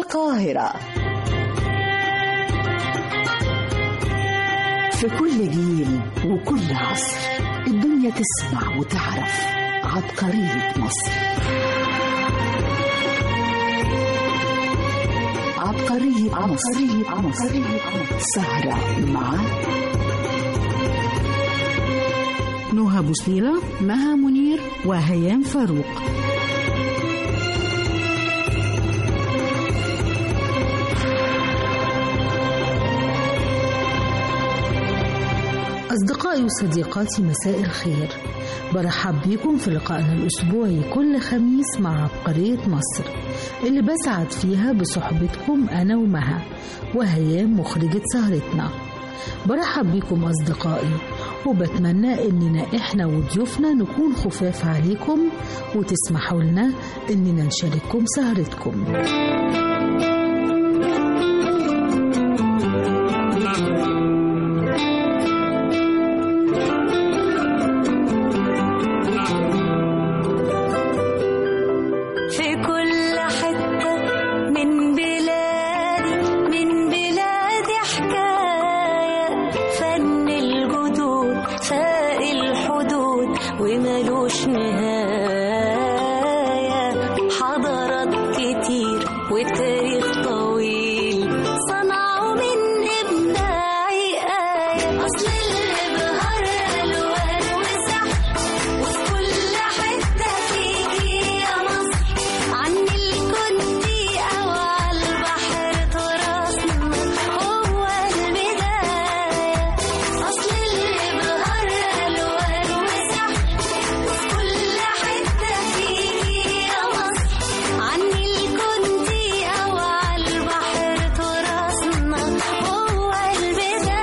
القاهرة في كل جيل وكل عصر الدنيا تسمع وتعرف عبقرية مصر عبقرية عبقرية مصر سهرة مع نهى بوسنيلة مها منير وهيام فاروق أصدقائي وصديقاتي مساء الخير برحب بيكم في لقائنا الأسبوعي كل خميس مع عبقرية مصر اللي بسعد فيها بصحبتكم أنا ومها وهيام مخرجة سهرتنا برحب بيكم أصدقائي وبتمنى إننا إحنا وضيوفنا نكون خفاف عليكم وتسمحوا لنا إننا نشارككم سهرتكم في كل حتة من بلادي من بلادي حكاية فن الجدود فاق الحدود وملوش نهاية حضارات كتير وتاريخ طويل صنعوا من إبداعي آية أصل الإبهار ألوان وسحر وفي كل حتة فيكي يا مصر عن الكنتي أو على البحر تراثنا هو البداية أصل الإبهار ألوان وسحر وفي كل حتة فيكي يا مصر عن الكنتي أو على البحر تراثنا هو البداية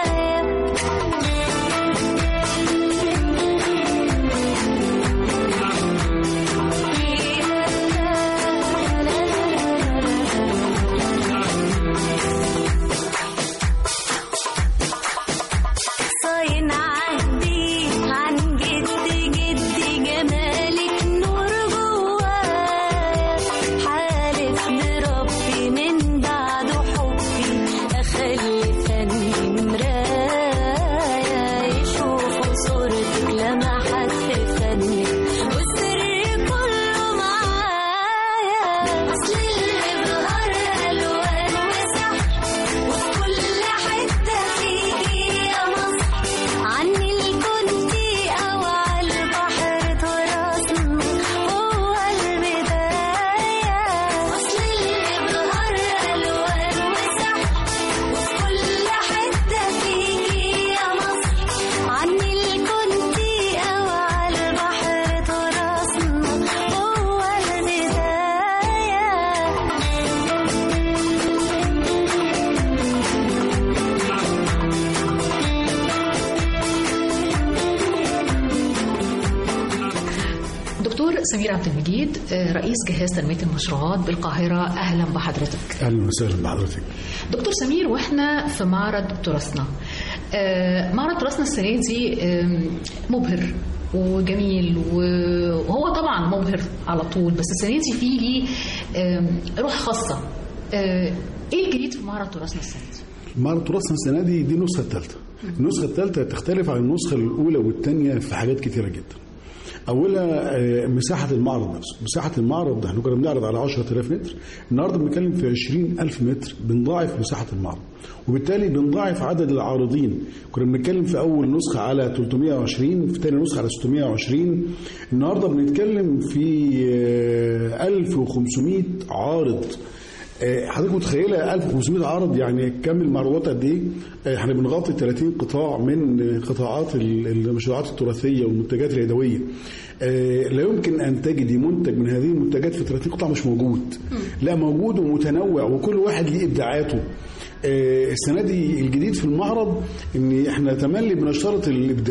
صاين عهدي عن جد جد جمالك نور جوايا حالف بربي من بعد حبي اخلي فني مرايا يشوفوا صورتك لمحت في فنك والسر كله معايا اصل الابهار الوان وسحر وفي كل حته فيكي يا مصر عني الكنتي أو على البحر تراثنا هو البداية أصل الإبهار ألوان وسحر وفي كل حتة فيكي يا مصر عني الكنتي أو على البحر تراثنا هو البداية دكتور سمير عبد المجيد آه، رئيس جهاز تنمية المشروعات بالقاهرة أهلا بحضرتك اهلا وسهلا بحضرتك دكتور سمير واحنا في معرض تراثنا آه، معرض تراثنا السنة دي آم، مبهر وجميل وهو طبعا مبهر على طول بس السنة دي فيه ليه آم، روح خاصة آه، ايه الجديد في معرض تراثنا السنة دي؟ معرض تراثنا السنه دي دي النسخه الثالثه النسخه الثالثه تختلف عن النسخه الاولى والثانيه في حاجات كتيره جدا اولها آه، مساحه المعرض نفسه مساحه المعرض احنا كنا بنعرض على 10000 متر النهارده بنتكلم في 20000 متر بنضاعف مساحه المعرض وبالتالي بنضاعف عدد العارضين كنا بنتكلم في اول نسخه على 320 في ثاني نسخه على 620 النهارده بنتكلم في آه، 1500 عارض آه، حضرتك متخيله 1500 عرض يعني كم المعروضات قد ايه؟ آه، احنا بنغطي 30 قطاع من آه، قطاعات ال- المشروعات التراثيه والمنتجات اليدويه. آه، لا يمكن ان تجدي منتج من هذه المنتجات في 30 قطاع مش موجود. لا موجود ومتنوع وكل واحد ليه ابداعاته. آه، السنه دي الجديد في المعرض ان احنا تملي بنشترط الابداع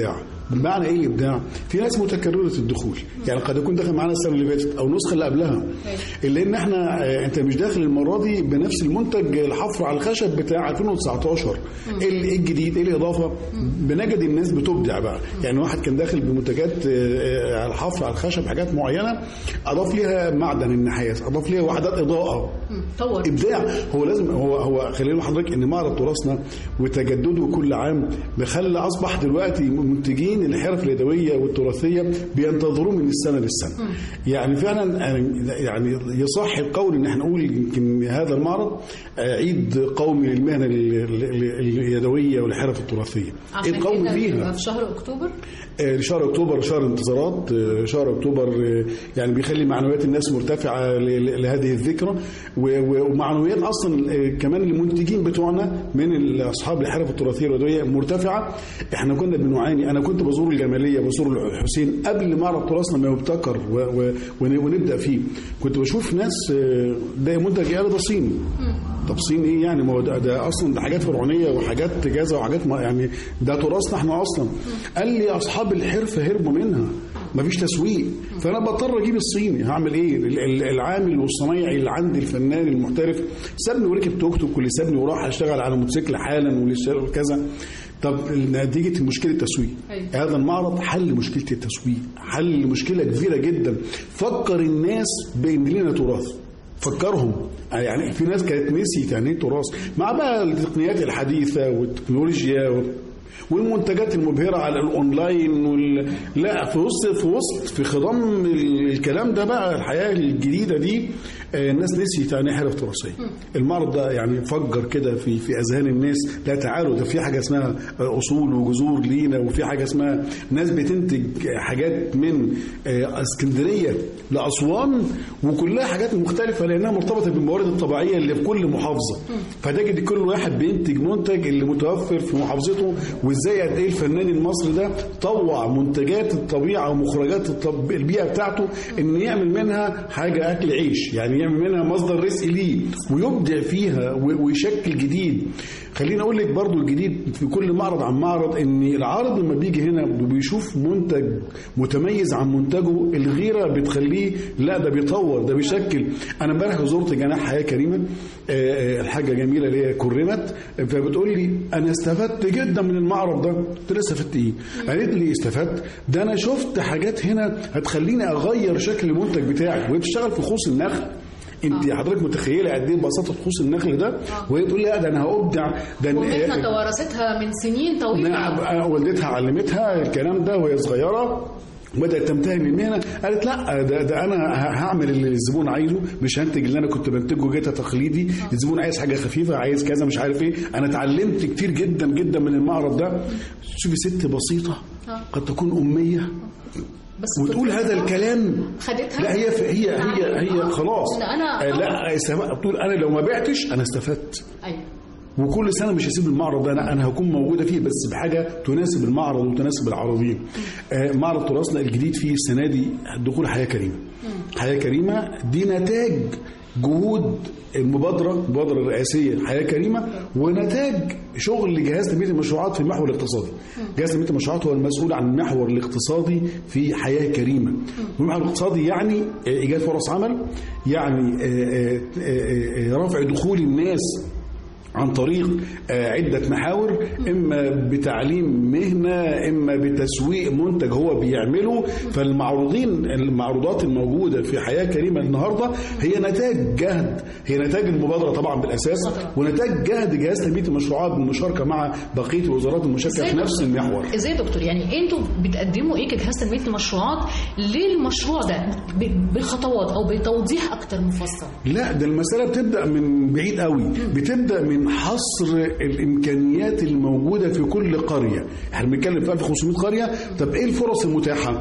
بمعنى ايه الابداع في ناس متكرره الدخول يعني قد يكون داخل معانا السنه اللي فاتت او النسخه اللي قبلها الا ان احنا آه، انت مش داخل المره دي بنفس المنتج الحفر على الخشب بتاع 2019 ايه ال- إيه الجديد ايه الاضافه بنجد الناس بتبدع بقى يعني واحد كان داخل بمنتجات آه، آه، على الحفر على الخشب حاجات معينه اضاف ليها معدن النحاس اضاف ليها وحدات اضاءه طور ابداع هو لازم هو هو خلينا نقول لحضرتك ان معرض تراثنا وتجدده كل عام بخلى اصبح دلوقتي منتجين الحرف اليدويه والتراثيه بينتظروه من السنه للسنه يعني فعلا أنا- يعني يصح القول ان احنا نقول يمكن هذا المعرض آه، عيد قومي للمهنه ال- ال- ال- اليدويه والحرف التراثيه عشان عيد قومي كده فيها بيبقى في شهر اكتوبر آه، شهر اكتوبر شهر انتظارات آه، شهر اكتوبر آه، يعني بيخلي معنويات الناس مرتفعه ل- ل- لهذه الذكرى و- و- ومعنويات اصلا آه، كمان المنتجين بتوعنا من اصحاب الحرف التراثيه اليدويه مرتفعه احنا كنا بنعاني انا كنت بزور الجماليه بزور الحسين قبل معرض تراثنا ما يبتكر و- و- ون- ونبدا فيه كنت بشوف ناس آه، ده منتج قال ده صيني طب صين ايه يعني ما هو ده, ده اصلا ده حاجات فرعونيه وحاجات جازه وحاجات ما يعني ده تراثنا احنا اصلا قال لي اصحاب الحرفه هربوا منها مفيش تسويق فانا بضطر اجيب الصيني هعمل ايه ال- ال- العامل والصنايعي اللي عندي الفنان المحترف سابني وركب توك توك واللي سابني وراح اشتغل على موتوسيكل حالا واللي اشتغل كذا طب نتيجه مشكله التسويق أيوة. هذا المعرض حل مشكله التسويق حل مشكله كبيره جدا فكر الناس بان لنا تراث فكرهم يعني في ناس كانت نسيت يعني ايه تراث مع بقى التقنيات الحديثه والتكنولوجيا و... والمنتجات المبهره على الاونلاين وال... لا في وسط في وسط في خضم ال- الكلام ده بقى الحياه الجديده دي آه، الناس نسيت يعني ايه حرف تراثيه المعرض ده يعني فجر كده في في اذهان الناس لا تعالوا ده في حاجه اسمها آه، اصول وجذور لينا وفي حاجه اسمها ناس بتنتج حاجات من آه، اسكندريه لاسوان وكلها حاجات مختلفه لانها مرتبطه بالموارد الطبيعيه اللي في كل محافظه فتجد كل واحد بينتج منتج اللي متوفر في محافظته وازاي قد ايه الفنان المصري ده طوع منتجات الطبيعه ومخرجات الطب... البيئه بتاعته ان يعمل منها حاجه اكل عيش يعني يعمل منها مصدر رزق ليه ويبدع فيها و... ويشكل جديد خليني اقول لك برضو الجديد في كل معرض عن معرض ان العارض لما بيجي هنا وبيشوف منتج متميز عن منتجه الغيره بتخليه لا ده بيطور ده بيشكل انا امبارح زرت جناح حياه كريمه آه، آه، الحاجه جميله اللي هي كرمت فبتقول لي انا استفدت جدا من المعرض ده قلت لها استفدت ايه؟ قالت لي استفدت ده انا شفت حاجات هنا هتخليني اغير شكل المنتج بتاعي وهي بتشتغل في خوص النخل انت حضرتك متخيله قد ايه بساطه خوص النخل ده وهي تقول لي لا ده انا هابدع ده ومهنه توارثتها من سنين طويله نعم والدتها علمتها الكلام ده وهي صغيره بدات تمتهن المهنه قالت لا ده, ده انا ه- هعمل اللي الزبون عايزه مش هنتج اللي انا كنت بنتجه جيتا تقليدي الزبون عايز حاجه خفيفه عايز كذا مش عارف ايه انا اتعلمت كتير جدا جدا من المعرض ده شوفي ست بسيطه قد تكون اميه بس وتقول هذا الكلام خدتها لا هي هي هي هي خلاص ده أنا- آه، لا استف- تقول انا لو ما بعتش انا استفدت ايوه وكل سنه مش هسيب المعرض ده انا انا هكون موجوده فيه بس بحاجه تناسب المعرض وتناسب العارضين. آه، معرض تراثنا الجديد فيه السنه دي دخول حياه كريمه. حياه كريمه دي نتاج جهود المبادره المبادره الرئاسيه حياه كريمه ونتاج شغل جهاز تنميه المشروعات في المحور الاقتصادي. جهاز تنميه المشروعات هو المسؤول عن المحور الاقتصادي في حياه كريمه. والمحور الاقتصادي يعني آه، ايجاد فرص عمل يعني آه، آه، آه، آه، رفع دخول الناس عن طريق آه، عدة محاور إما بتعليم مهنة إما بتسويق منتج هو بيعمله فالمعروضين المعروضات الموجودة في حياة كريمة النهاردة هي نتاج جهد هي نتاج المبادرة طبعا بالأساس ونتاج جهد جهاز تنمية المشروعات بالمشاركة مع بقية الوزارات المشاركة في نفس المحور ازاي يا دكتور يعني انتوا بتقدموا ايه كجهاز تنميه المشروعات للمشروع ده ب- بخطوات او بتوضيح اكتر مفصل لا ده المسألة بتبدأ من بعيد قوي بتبدأ من حصر الإمكانيات الموجودة في كل قرية احنا بنتكلم في 1500 قرية طب إيه الفرص المتاحة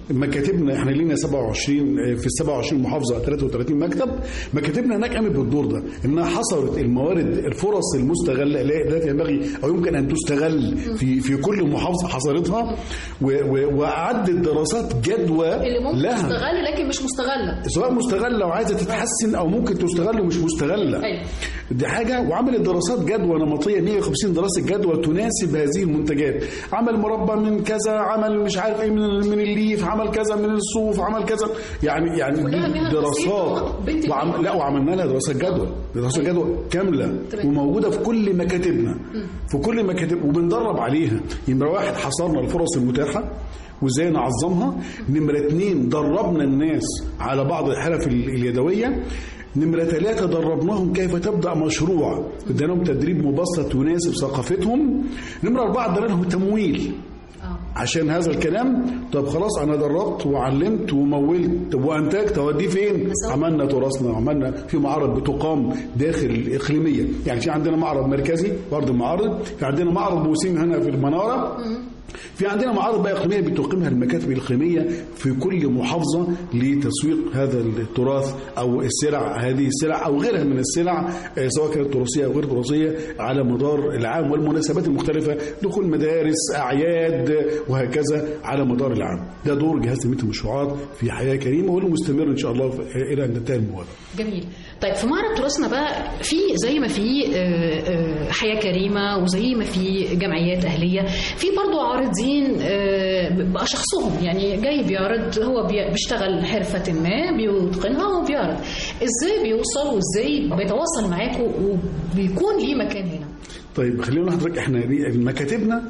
مكاتبنا احنا لينا 27 آه، في ال 27 محافظه 33 مكتب مكاتبنا هناك قامت بالدور ده انها حصرت الموارد الفرص المستغله اللي هي التي ينبغي او يمكن ان تستغل في في كل محافظه حصرتها و- و- واعدت دراسات جدوى اللي ممكن لها تستغل لكن مش مستغله سواء مستغله وعايزه تتحسن او ممكن تستغل ومش مستغله أيوة. دي حاجه وعملت دراسات جدوى نمطيه 150 دراسه جدوى تناسب هذه المنتجات عمل مربى من كذا عمل مش عارف ايه من من الليف عمل كذا من الصوف عمل كذا يعني يعني كلها دي مهن دراسات بسيطة. بنت وعم لا وعملنا لها دراسات جدوى دراسات جدوى كامله تمام. وموجوده في كل مكاتبنا في كل مكاتب وبندرب عليها نمره واحد حصرنا الفرص المتاحه وازاي نعظمها نمرة اتنين دربنا الناس على بعض الحرف ال- اليدوية نمرة ثلاثة دربناهم كيف تبدأ مشروع اديناهم تدريب مبسط يناسب ثقافتهم نمرة أربعة ادينا لهم تمويل اه عشان هذا الكلام طب خلاص انا دربت وعلمت ومولت طب وانتاج توديه فين بالظبط. عملنا تراثنا وعملنا في معارض بتقام داخل الاقليميه يعني في عندنا معرض مركزي برضه المعارض في عندنا معرض موسيم هنا في المناره في عندنا معارض بقى اقليميه بتقيمها المكاتب الاقليميه في كل محافظه لتسويق هذا التراث او السلع هذه السلع او غيرها من السلع آه، سواء كانت تراثيه او غير تراثيه على مدار العام والمناسبات المختلفه دخول مدارس اعياد وهكذا على مدار العام ده دور جهاز تنميه المشروعات في حياه كريمه والمستمر ان شاء الله في- الى ان تنتهي المبادره جميل طيب في معرض تراثنا بقى في زي ما في آه، آه، حياة كريمة وزي ما في جمعيات أهلية في برضو عارضين آه، بقى شخصهم يعني جاي بيعرض هو بي- بيشتغل حرفة ما بيتقنها وبيعرض ازاي بيوصل وازاي بيتواصل معاكم وبيكون ليه مكان هنا طيب خلينا نقول لحضرتك احنا دي- مكاتبنا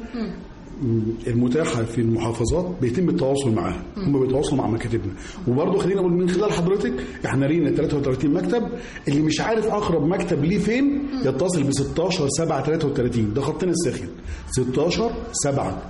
المتاحه في المحافظات بيتم التواصل معاها هم بيتواصلوا مع مكاتبنا وبرضه خلينا نقول من خلال حضرتك احنا لينا 33 مكتب اللي مش عارف اقرب مكتب ليه فين يتصل ب 16 7 33 ده خطنا الساخن 16 7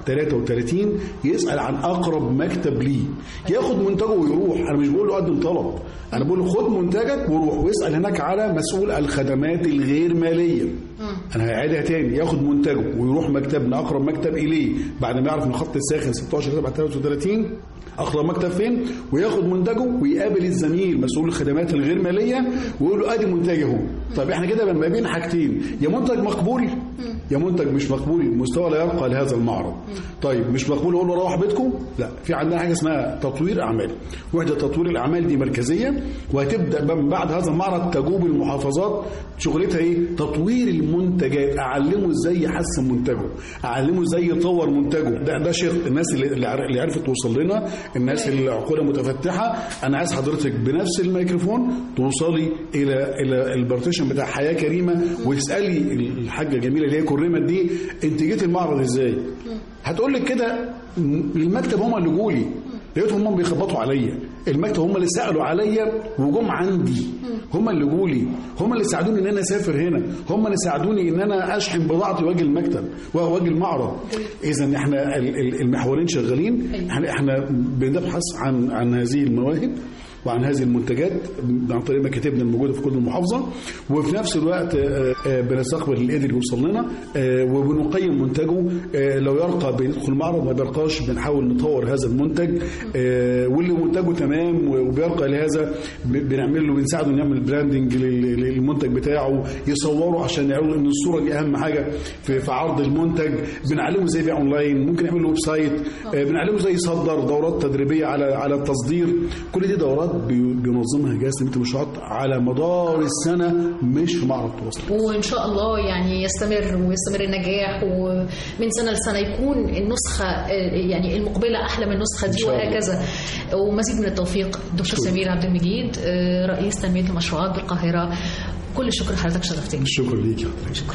33 يسال عن اقرب مكتب ليه ياخد منتجه ويروح انا مش بقول له قدم طلب انا بقول له خد منتجك وروح واسال هناك على مسؤول الخدمات الغير ماليه انا هعيدها تاني ياخد منتجه ويروح مكتبنا اقرب مكتب اليه بعد ما يعرف ان خط الساخن 16 7 33 اقرب مكتب فين وياخد منتجه ويقابل الزميل مسؤول الخدمات الغير ماليه ويقول له ادي منتجي اهو طب احنا كده ما بين حاجتين يا منتج مقبول يا منتج مش مقبول المستوى لا يرقى لهذا المعرض طيب مش مقبول اقول له روح بيتكم لا في عندنا حاجه اسمها تطوير اعمال وحده تطوير الاعمال دي مركزيه وهتبدا بقى من بعد هذا المعرض تجوب المحافظات شغلتها ايه تطوير المنتجات اعلمه ازاي يحسن منتجه اعلمه ازاي يطور منتجه ده ده شيء الناس اللي اللي عر- اللي عرفت توصل لنا الناس اللي عقولها متفتحه انا عايز حضرتك بنفس الميكروفون توصلي الى الى البارتيشن بتاع حياه كريمه وتسالي الحاجه جميله اللي هي كرمت دي انت جيت المعرض ازاي هتقول لك كده م- المكتب هم اللي جولي لقيتهم هم بيخبطوا عليا المكتب هم اللي سالوا عليا وجم عندي هم اللي جولي هم اللي ساعدوني ان انا اسافر هنا هم اللي ساعدوني ان انا اشحن بضاعتي واجي المكتب واجي المعرض اذا احنا ال- ال- المحورين شغالين احنا احنا بنبحث عن عن هذه المواهب وعن هذه المنتجات عن طريق مكاتبنا الموجوده في كل محافظه وفي نفس الوقت آه، آه، بنستقبل اللي قدر يوصل لنا آه، وبنقيم منتجه آه، لو يرقى بيدخل المعرض ما بيرقاش بنحاول نطور هذا المنتج آه، واللي منتجه تمام وبيرقى لهذا ب- بنعمل له بنساعده إنه يعمل براندنج لل- للمنتج بتاعه يصوره عشان يعرضوا ان الصوره دي اهم حاجه في في عرض المنتج بنعلمه ازاي يبيع اونلاين ممكن يعمل له ويب سايت آه، بنعلمه ازاي يصدر دورات تدريبيه على على التصدير كل دي دورات بي- بينظمها جهاز تنميه المشروعات على مدار السنه مش في معرض تراث وان شاء الله يعني يستمر ويستمر النجاح ومن سنه لسنه يكون النسخه آه، يعني المقبله احلى من النسخه إن دي شاء الله. وهكذا ومزيد من التوفيق دكتور شكرا. سمير عبد المجيد آه، رئيس تنميه المشروعات بالقاهره كل الشكر حضرتك شرفتني شكرا ليك يا حضرتك شكرا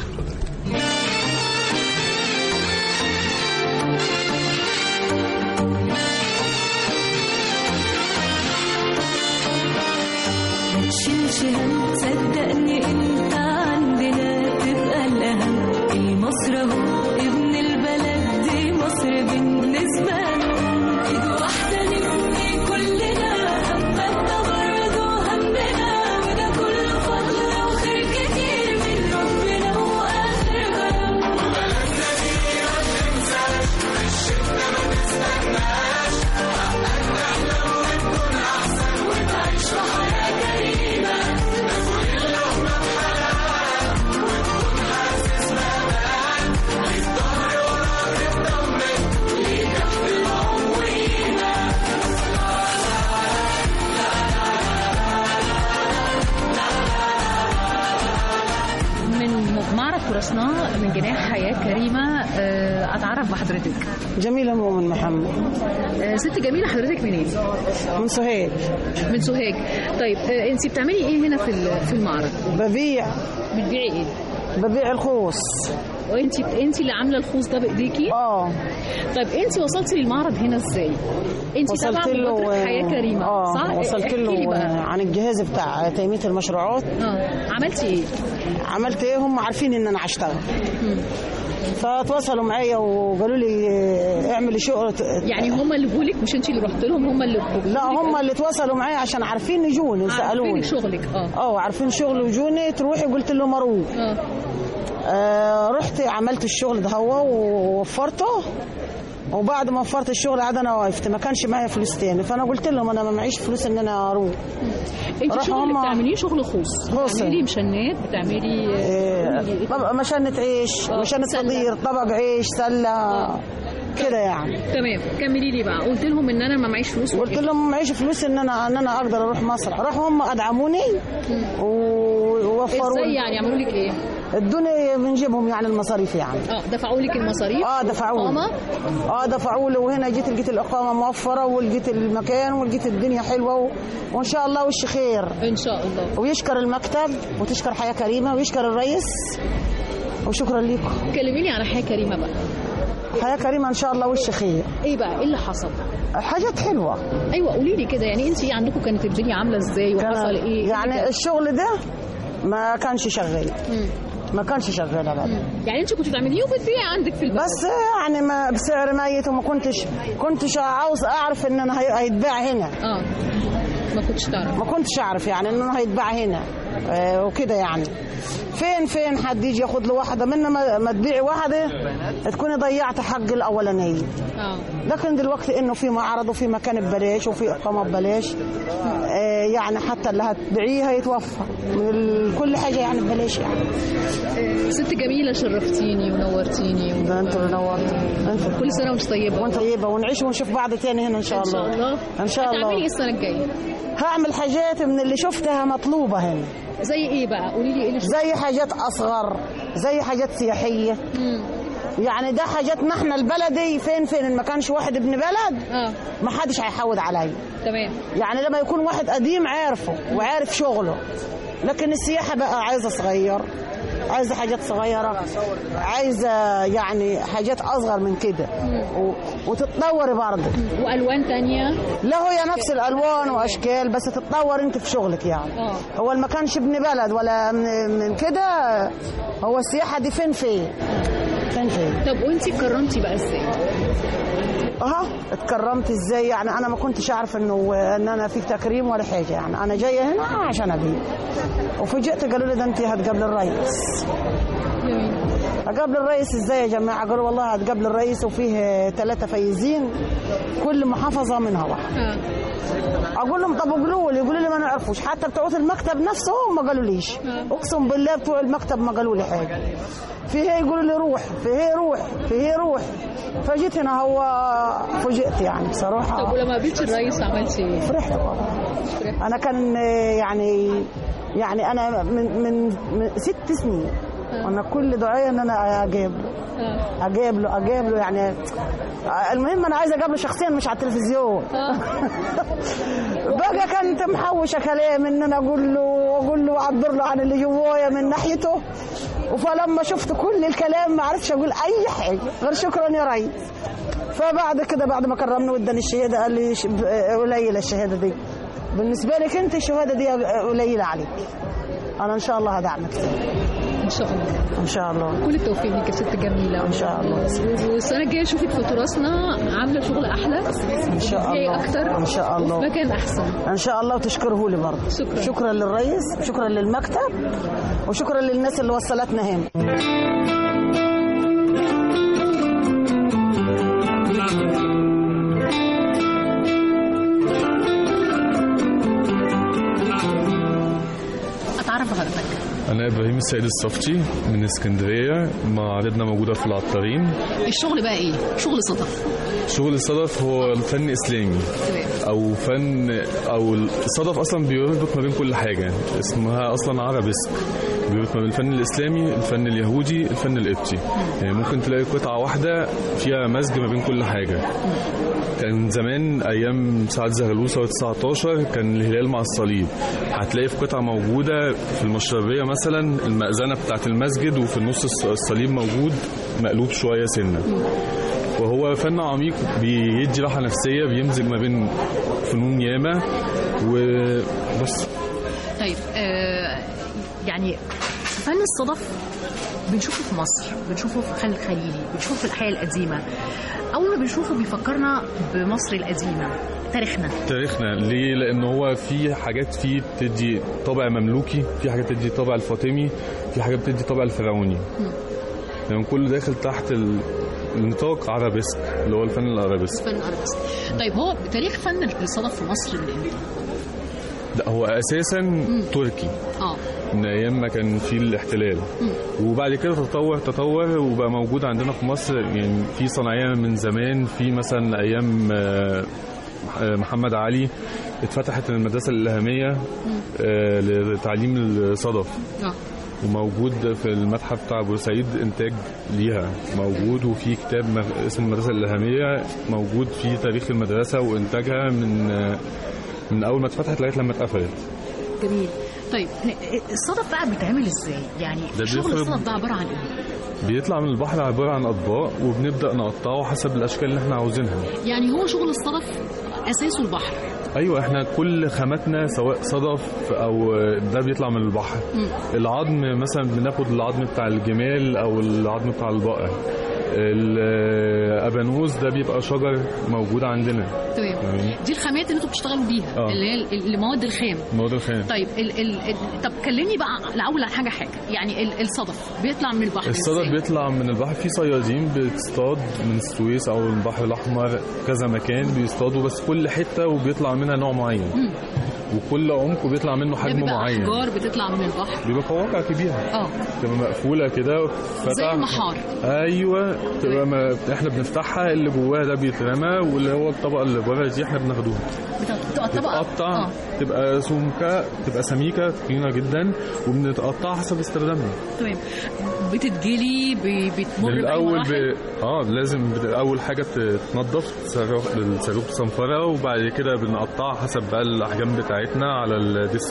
تشيلش هم صدقني انت عندنا تبقى الاهم المصر اهو ابن البلد دي مصر بالنسبه له ايد واحده نبني كلنا همنا برضه همنا وده كله فضل وخير كتير من ربنا واخر غرام تراثنا من جناح حياة كريمة آه، أتعرف بحضرتك جميلة مؤمن محمد آه، ست جميلة حضرتك منين؟ من سوهاج من سوهاج طيب أنت بتعملي إيه هنا في ال- في المعرض؟ ببيع بتبيعي إيه؟ ببيع الخوص وانت انت اللي عامله الخوص ده بايديكي اه طيب انت وصلتي للمعرض هنا ازاي انت تابعه وصلت له مبادره حياه كريمه اه صح وصلت احكي لي له بقى عن الجهاز بتاع تنمية المشروعات اه عملتي ايه عملت ايه هم عارفين ان انا هشتغل فتواصلوا معايا وقالوا لي اه، اعملي شغل يعني هم اللي جولك مش انت اللي رحت لهم هم اللي لا هم اللي تواصلوا معايا عشان عارفين يجوني عارفين سالوني شغلك اه اه عارفين شغل وجوني تروحي قلت لهم اروح اه آه رحت عملت الشغل ده هو ووفرته وبعد ما وفرت الشغل عاد انا وقفت ما كانش معايا فلوس تاني فانا قلت لهم انا ما معيش فلوس ان انا اروح انت راح الشغل اللي هم- بتعمليه شغل خوص خوص. بتعملي مشنات بتعملي إيه، طبق مشانة عيش آه، مشانة سلة. فطير طبق عيش سلة كده يعني تمام كملي لي بقى قلت لهم ان انا ما معيش فلوس قلت لهم معيش فلوس ان انا ان انا اقدر اروح مصر راحوا هم ادعموني ووفروا ازاي يعني عملوا لك ايه ادوني من جيبهم يعني المصاريف يعني اه دفعوا لك المصاريف اه دفعوا لي إقامة؟ اه دفعوا لي وهنا جيت لقيت الاقامه موفره ولقيت المكان ولقيت الدنيا حلوه و... وان شاء الله وش خير ان شاء الله ويشكر المكتب وتشكر حياه كريمه ويشكر الرئيس وشكرا لكم كلميني على حياه كريمه بقى حياه كريمه ان شاء الله وش خير ايه بقى ايه اللي حصل حاجات حلوه ايوه قولي لي كده يعني انت عندكم كانت الدنيا عامله ازاي كان- وحصل ايه يعني الشغل ده ما كانش شغال ما كانش شغال ابدا يعني انت كنت بتعمليه وبتبيعي عندك في البلد بس يعني ما بسعر ميت وما كنتش كنتش عاوز اعرف ان انا هي- هيتباع هنا اه ما كنتش تعرف ما كنتش اعرف يعني انه هيتباع هنا آه، وكده يعني فين فين حد يجي ياخد له واحده منا ما, ما تبيعي واحده تكوني ضيعت حق الاولانيه اه لكن دلوقتي انه في معرض وفي مكان ببلاش وفي اقامه ببلاش آه، يعني حتى اللي هتبيعيه هيتوفر من ال- كل حاجه يعني ببلاش يعني ست جميله شرفتيني ونورتيني و... ده انتوا اللي نورتوا انتوا كل سنه وانت طيبه وانت طيبه ونعيش ونشوف بعض تاني هنا ان شاء ان الله شاء الله ان شاء هتعملي ايه الله السنه الجايه هعمل حاجات من اللي شفتها مطلوبه هنا زي ايه بقى قولي لي ايه اللي زي حاجات اصغر زي حاجات سياحيه مم. يعني ده حاجاتنا احنا البلدي فين فين إن ما كانش واحد ابن بلد اه ما حدش هيحود عليا تمام يعني لما يكون واحد قديم عارفه وعارف شغله لكن السياحه بقى عايزه صغير عايزه حاجات صغيره عايزه يعني حاجات اصغر من كده و... وتتطوري برضه والوان تانية لا هي نفس الالوان واشكال بس تتطور انت في شغلك يعني اه هو اللي ما كانش ابن بلد ولا من, من كده هو السياحه دي فين فين فين فين طب وانت كرمتي بقى ازاي اه اتكرمت ازاي يعني انا ما كنتش اعرف انه ان انا في تكريم ولا حاجه يعني انا جايه هنا عشان ابيع وفوجئت قالوا لي ده انت هتقابل الرئيس جميل اقابل الرئيس ازاي يا جماعه قالوا والله هتقابل الرئيس وفيه ثلاثه فايزين كل محافظه منها واحد اه اقول لهم طب قولوا لي يقولوا لي ما نعرفوش حتى بتوع المكتب نفسهم ما قالوليش اقسم بالله بتوع المكتب ما قالوا لي حاجه في هي يقولوا لي روح في هي روح في هي روح فجيت هنا هو فوجئت يعني بصراحه طب ولما قابلتي الرئيس عملتي ايه فرحت طبعا انا كان آه، يعني يعني انا من من, من ست سنين وانا كل دعايه ان انا اجابله اه اجابله اجابله يعني المهم انا عايزه اجابله شخصيا مش على التلفزيون بقى كنت محوشه كلام ان انا اقول له واقول له واعبر له عن اللي جوايا من ناحيته فلما شفت كل الكلام ما عرفتش اقول اي حاجه غير شكرا يا ريس فبعد كده بعد ما كرمني واداني الشهاده قال لي ش- قليله الشهاده دي بالنسبه لك انت الشهاده دي قليله عليك انا ان شاء الله هدعمك ان شاء الله ان شاء الله كل التوفيق ليك يا ست جميله ان شاء الله والسنه الجايه اشوفك في تراثنا عامله شغل احلى ان شاء بتبيعي الله اكتر ان شاء الله وفي مكان احسن ان شاء الله وتشكره لي برضه شكراً. شكرا للرئيس وشكرا للمكتب وشكرا للناس اللي وصلتنا هنا اتعرف بحضرتك أنا إبراهيم السيد الصفتي من اسكندرية معرضنا موجودة في العطارين الشغل بقى ايه شغل صدف شغل الصدف هو الفن إسلامي أو فن أو الصدف أصلا بيربط ما بين كل حاجة اسمها أصلا عربسك بيربط ما بين الفن الاسلامي الفن اليهودي الفن القبطي يعني ممكن تلاقي قطعه واحده فيها مزج ما بين كل حاجه كان زمان ايام سعد زغلوسه و19 كان الهلال مع الصليب هتلاقي في قطعه موجوده في المشربيه مثلا المأذنه بتاعت المسجد وفي النص الص- الصليب موجود مقلوب شويه سنه وهو فن عميق بيدي راحه نفسيه بيمزج ما بين فنون ياما وبس طيب آه يعني فن الصدف بنشوفه في مصر بنشوفه في خان الخليلي بنشوفه في الأحياء القديمة أول ما بنشوفه بيفكرنا بمصر القديمة تاريخنا تاريخنا ليه؟ لأن هو في حاجات فيه بتدي طابع مملوكي، في حاجات بتدي طابع الفاطمي، في حاجات بتدي طابع الفرعوني. يعني كله داخل تحت ال- النطاق عربسك اللي هو الفن العربسك. فن الأرابيسك طيب هو تاريخ فن الصدف في مصر من امتى؟ لا هو أساسا تركي اه من أيام ما كان في الاحتلال. وبعد كده تطور تطور وبقى موجود عندنا في مصر يعني في صناعية من زمان في مثلا أيام آه، آه، محمد علي اتفتحت المدرسة الإلهامية آه، لتعليم الصدف اه وموجود في المتحف بتاع بورسعيد انتاج ليها موجود وفي كتاب مغ- اسمه المدرسه الالهاميه موجود فيه تاريخ المدرسه وانتاجها من من اول ما اتفتحت لغايه لما اتقفلت جميل طيب الصدف بقى بيتعمل ازاي؟ يعني ده شغل بيخرج- الصدف ده عبارة عن ايه؟ بيطلع من البحر عباره عن اطباق وبنبدا نقطعه حسب الاشكال اللي احنا عاوزينها يعني هو شغل الصدف اساسه البحر ايوه احنا كل خاماتنا سواء صدف او ده بيطلع من البحر العظم مثلا بناخد العظم بتاع الجمال او العظم بتاع البقر الابانوس ده بيبقى شجر موجود عندنا تمام تمام. دي الخامات اللي انتوا بتشتغلوا بيها آه. اللي هي ال- المواد الخام مواد الخام طيب ال ال ال طب كلمني بقى الاول عن حاجه حاجه يعني ال الصدف بيطلع من البحر الصدف إزاي؟ بيطلع من البحر في صيادين بتصطاد من السويس او البحر الاحمر كذا مكان بيصطادوا بس كل حته وبيطلع منها نوع معين وكل عمق بيطلع منه ده حجم بيبقى معين احجار بتطلع من البحر بيبقى قواقع كبيره اه تبقى مقفوله كده زي فتح المحار ايوه تبقى ما احنا بنفتحها اللي جواها ده بيترمى واللي هو الطبقه اللي بره دي احنا بناخدوها بتبقى طبقه بتتقطع اه تبقى سمكه تبقى سميكه تخينه جدا وبنتقطعها حسب استخدامنا تمام بتتجلي ب- بتمر من بأي الاول مراحل؟ ب... اه لازم بت- اول حاجه تتنضف صاروخ- الصاروخ صنفره وبعد كده بنقطعها حسب بقى الاحجام بتاعتنا على الديسك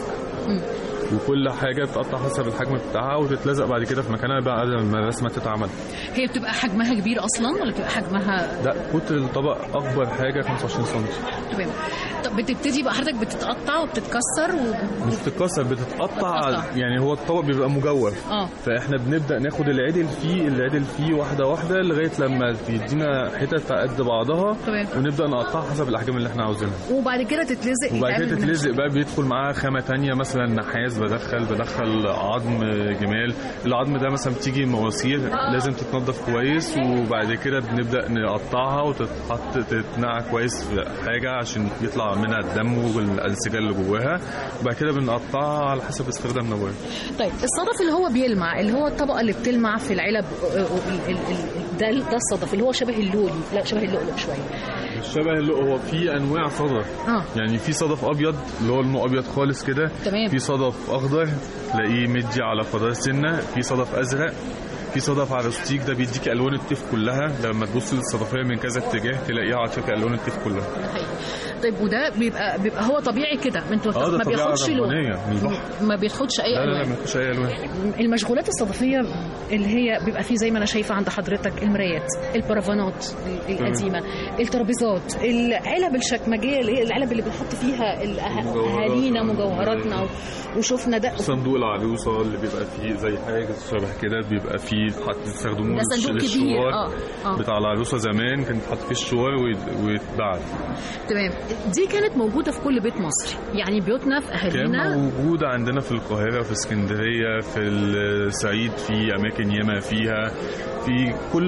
وكل حاجه بتقطع حسب الحجم بتاعها وتتلزق بعد كده في مكانها بقى لما الرسمه تتعمل هي بتبقى حجمها كبير اصلا ولا بتبقى حجمها ده قطر الطبق اكبر حاجه 25 سم تمام طب بتبتدي بقى حضرتك بتتقطع وبتتكسر و... مش بتتكسر بتتقطع بتتقطع. يعني هو الطبق بيبقى مجوف اه فاحنا بنبدا ناخد العدل فيه العدل فيه واحده واحده لغايه لما تدينا حتت على قد بعضها تمام. ونبدا نقطعها حسب الاحجام اللي احنا عاوزينها وبعد كده تتلزق وبعد كده يتعمل منها تتلزق بقى بيدخل معاها خامة تانية مثلا نحاس بدخل بدخل عظم جمال العظم ده مثلا بتيجي مواسير لازم تتنضف كويس وبعد كده بنبدأ نقطعها وتتحط تتنقع كويس في حاجة عشان يطلع منها الدم والأنسجة اللي جواها وبعد كده بنقطعها على حسب استخدامنا بقى طيب الصدف اللي هو بيلمع اللي هو الطبقه اللي بتلمع في العلب ال- ال- ال- ده ده الصدف اللي هو شبه اللولي لا شبه اللؤلؤ شويه شبه اللؤلؤ هو في انواع صدف اه يعني في صدف ابيض اللي هو لونه ابيض خالص كده تمام. في صدف اخضر تلاقيه مدي على خضار سنه في صدف ازرق في صدف عروستيك ده بيديك الوان التيف كلها لما تبص للصدفيه من كذا اتجاه تلاقيها عاطيك الوان التيف كلها ده حقيقي. طيب وده بيبقى بيبقى هو طبيعي كده ما انت اه ده ما طبيعه بياخدش لون ربانيه من البحر ما بياخدش اي لا لا لا الوان ما فيش اي الوان المشغولات الصدفيه اللي هي بيبقى فيه زي ما انا شايفه عند حضرتك المرايات البرافانات القديمه الترابيزات العلب الشكمجيه اللي هي العلب اللي بنحط فيها الأه- المجوهرات. اهالينا مجوهراتنا و- وشفنا ده صندوق العروسه اللي بيبقى فيه زي حاجه شبه كده بيبقى فيه حط بيستخدموه ده صندوق للش- كبير، للشوار اه، اه. بتاع العروسه زمان كان بيتحط فيه الشوار ويت- ويتباع تمام دي كانت موجوده في كل بيت مصري يعني بيوتنا في كان اهالينا موجود عندنا في القاهرة في اسكندرية في الصعيد في أماكن ياما فيها في كل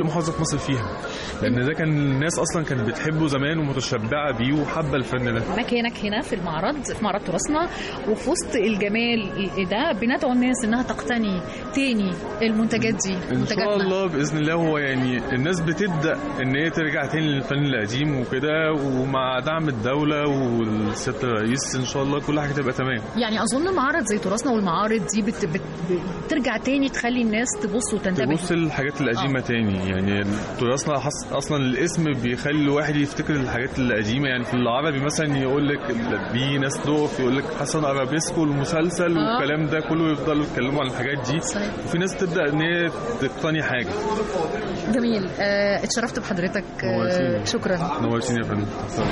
محافظه في مصر فيها لان ده كان الناس اصلا كانت بتحبه زمان ومتشبعه بيه وحابه الفن ده مكانك هنا في المعرض في معرض تراثنا وفي وسط الجمال ده بندعو الناس انها تقتني تاني المنتجات دي ان شاء منتجاتنا الله باذن الله هو يعني الناس بتبدا ان هي ترجع تاني للفن القديم وكده ومع دعم الدوله والسياده الرئيس ان شاء الله كل حاجه تبقى تمام يعني اظن معرض زي تراثنا والمعارض دي بت... بت... بترجع تاني تخلي الناس تبص وتنتبه تبص للحاجات القديمه آه. تاني يعني تراثنا حص... اصلا الاسم بيخلي الواحد يفتكر الحاجات القديمه يعني في العربي مثلا يقول لك في ناس تقف يقول لك حسن ارابيسكو المسلسل آه. والكلام ده كله يفضلوا يتكلموا عن الحاجات دي صحيح. وفي ناس تبدا ان هي تقتني حاجه جميل آه اتشرفت بحضرتك آه نورتيني. شكرا نورتيني يا فندم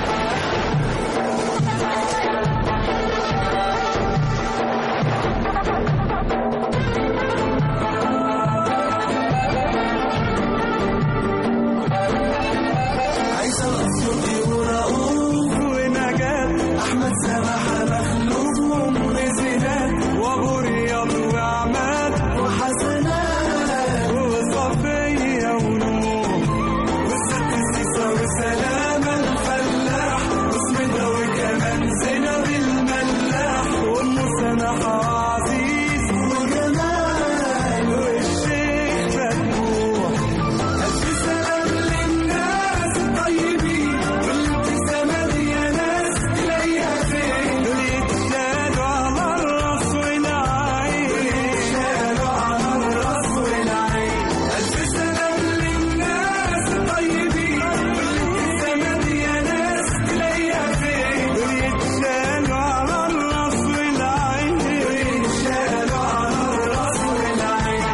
ونجاة أحمد سماحة مخلوف ومرزقات وأبو رياض وعماد وحسنات وصفية ونور والست سيسة وسلامة الفلاح واسمده وكمان زينب الملاح وأم سماحة عزيز وجمال والشيخ فتوح ألف سلام للناس الطيبين والابتسامة دي يا ناس تلاقيها فين دول يتشالوا على الراس والعين يتشالوا على الراس والعين ألف سلام للناس الطيبين والابتسامة دي يا ناس تلاقيها فين دول يتشالوا على الراس والعين يتشالوا على الراس والعين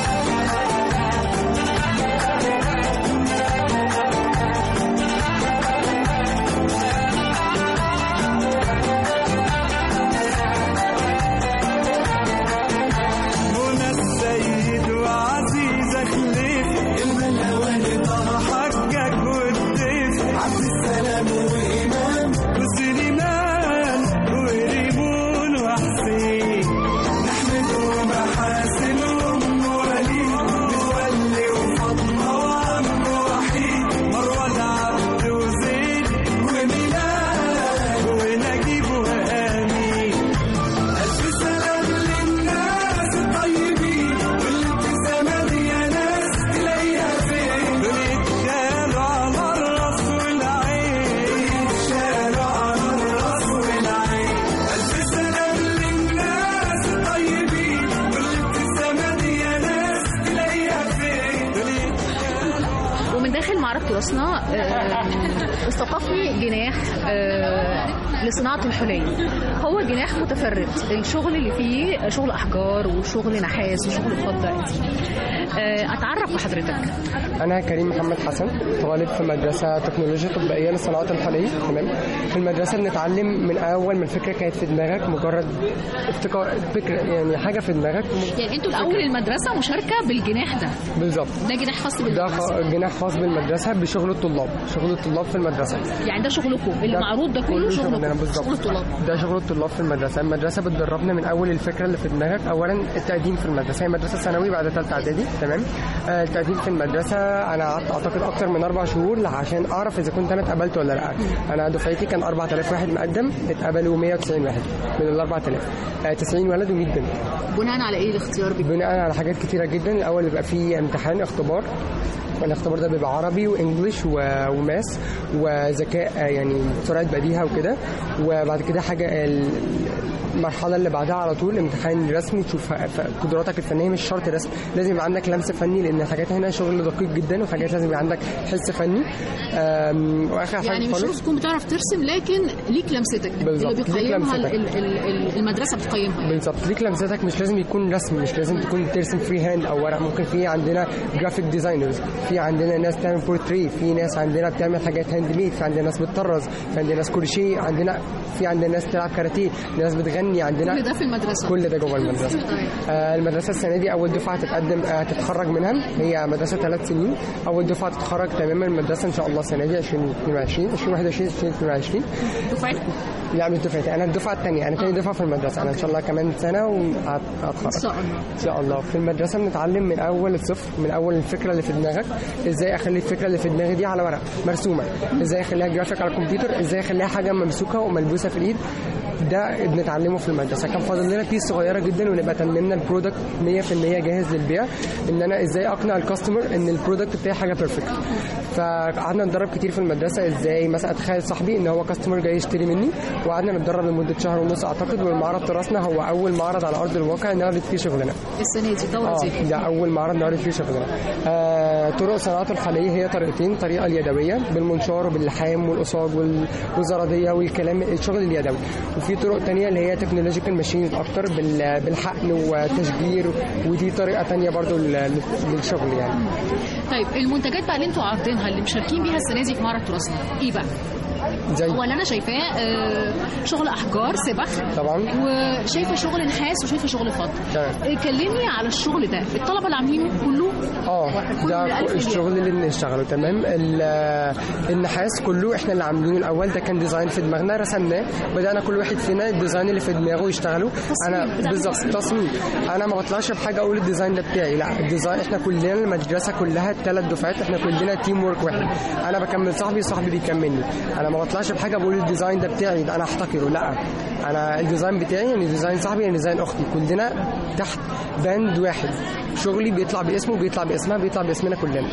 منى السيد وعزيزة خليف الملواني طه حقك والضيف عبد السلام وإمام وسليمان وريمون وحسين نحمد ومحاسن وأم وليد متولي وفاطمة وعم وحيد مروان عبد وزيد وميلاد ونجيب وآمين ألف سلام للناس الطيبين والابتسامة دي يا ناس تلاقيها فين دول يتشالوا على الراس والعين يتشالوا على الراس والعين ألف سلام للناس الطيبين والابتسامة دي يا ناس تلاقيها فين دول يتشالوا ومن داخل معرض تراثنا آه، استوقفني جناح آه، لصناعة الحلي هو جناح متفرد الشغل اللي فيه شغل أحجار وشغل نحاس وشغل فضة آه، أتعرف بحضرتك أنا كريم محمد حسن طالب في مدرسة تكنولوجيا طبية للصناعات الحالية تمام في المدرسة بنتعلم من أول ما الفكرة كانت في دماغك مجرد ابتكار فكرة يعني حاجة في دماغك يعني أنتوا الأول المدرسة مشاركة بالجناح ده بالظبط ده جناح خاص ده بالمدرسة خ- جناح خاص بالمدرسة بشغل الطلاب شغل الطلاب في المدرسة يعني ده شغلكم اللي ده معروض ده كله كله شغلنا شغلكم بالظبط. شغل الطلاب ده شغل الطلاب في المدرسة المدرسة بتدربنا من أول الفكرة اللي في دماغك أولا التقديم في المدرسة هي مدرسة ثانوي بعد ثالثة إعدادي تمام آه التقديم في المدرسة أنا قعدت أعتقد أكتر من أربع شهور عشان أعرف إذا كنت أنا اتقبلت ولا لا أنا دفعتي كان 4000 واحد مقدم اتقبلوا 190 واحد من ال 4000 آه 90 ولد و100 بنت بناء على إيه الاختيار بيكون بناء على حاجات كتيرة جدا الأول بيبقى فيه امتحان اختبار الاختبار ده بيبقى عربي وانجليش و- وماس وذكاء آه، يعني سرعه بديهه وكده وبعد كده حاجه ال- المرحله اللي بعدها على طول امتحان رسمي تشوف ف- قدراتك الفنيه مش شرط رسم لازم يبقى عندك لمس فني لان الحاجات هنا شغل دقيق جدا وحاجات لازم يبقى عندك حس فني آم، واخر حاجه يعني مش خالص شرط تكون بتعرف ترسم لكن ليك لمستك بالظبط، اللي ليك بيقيمها لمستك. ال- ال- ال- المدرسه بتقيمها يعني. بالظبط ليك لمستك مش لازم يكون رسم مش لازم تكون ترسم فري هاند او ورق ممكن في عندنا جرافيك ديزاينرز في عندنا ناس تعمل بورتري في ناس عندنا بتعمل حاجات هاند ميد في عندنا ناس بتطرز في عندنا ناس كروشيه عندنا في عندنا ناس تلعب كاراتيه ناس بتغني فني عندنا كل ده في المدرسه كل ده جوه المدرسه آه المدرسه السنه دي اول دفعه تتقدم آه تتخرج منها هي مدرسه ثلاث سنين اول دفعه تتخرج تماما من المدرسه ان شاء الله السنه دي 2022 2021 2022 دفعتك لا مش دفعتي انا الدفعه الثانيه انا ثاني دفعه في المدرسه انا ان شاء الله كمان سنه وهتخرج ان شاء الله ان شاء الله في المدرسه بنتعلم من اول الصفر من اول الفكره اللي في دماغك ازاي اخلي الفكره اللي في دماغي دي على ورق مرسومه ازاي اخليها جرافيك على الكمبيوتر ازاي اخليها حاجه ممسوكه وملبوسه في الايد ده بنتعلمه في المدرسه كان فاضل لنا بيس صغيره جدا ونبقى تممنا البرودكت 100% جاهز للبيع ان انا ازاي اقنع الكاستمر ان البرودكت بتاعي حاجه بيرفكت فقعدنا نتدرب كتير في المدرسه ازاي مثلا اتخيل صاحبي ان هو كاستمر جاي يشتري مني وقعدنا نتدرب لمده شهر ونص اعتقد والمعرض تراثنا هو اول معرض على ارض الواقع نعرض فيه شغلنا السنه دي دوره اه زي ده اول معرض نعرض فيه شغلنا آه طرق صناعته الحاليه هي طريقتين الطريقه اليدويه بالمنشار وباللحام والقصاج وال- والزراديه والكلام الشغل اليدوي وفي طرق تانية اللي هي تكنولوجيكال ماشين اكتر بال- بالحقن وتشجير ودي طريقه تانية برضو لل- للشغل يعني طيب المنتجات بقى اللي انتوا عارضينها اللي مشاركين بيها السنه دي في معرض تراثنا ايه بقى؟ زي هو اللي انا شايفاه آه، شغل احجار سبخ طبعا وشايفه شغل نحاس وشايفه شغل فضه تمام. آه، كلمني على الشغل ده الطلبه اللي عاملينه كله اه كله ده بألف الشغل اللي بنشتغله تمام ال- النحاس كله احنا اللي عاملينه الاول ده كان ديزاين في دماغنا رسمناه بدانا كل واحد فينا الديزاين اللي في دماغه يشتغله انا بتعمل بالظبط تصميم انا ما بطلعش بحاجه اقول الديزاين ده بتاعي لا الديزاين احنا كلنا المدرسه كلها الثلاث دفعات احنا كلنا تيم ورك واحد انا بكمل صاحبي صاحبي بيكملني انا ما بطلعش بحاجه بقول الديزاين ده بتاعي ده انا احتكره لا انا الديزاين بتاعي يعني ديزاين صاحبي يعني ديزاين اختي كلنا تحت باند واحد شغلي بيطلع باسمه بيطلع باسمها بيطلع باسمنا كلنا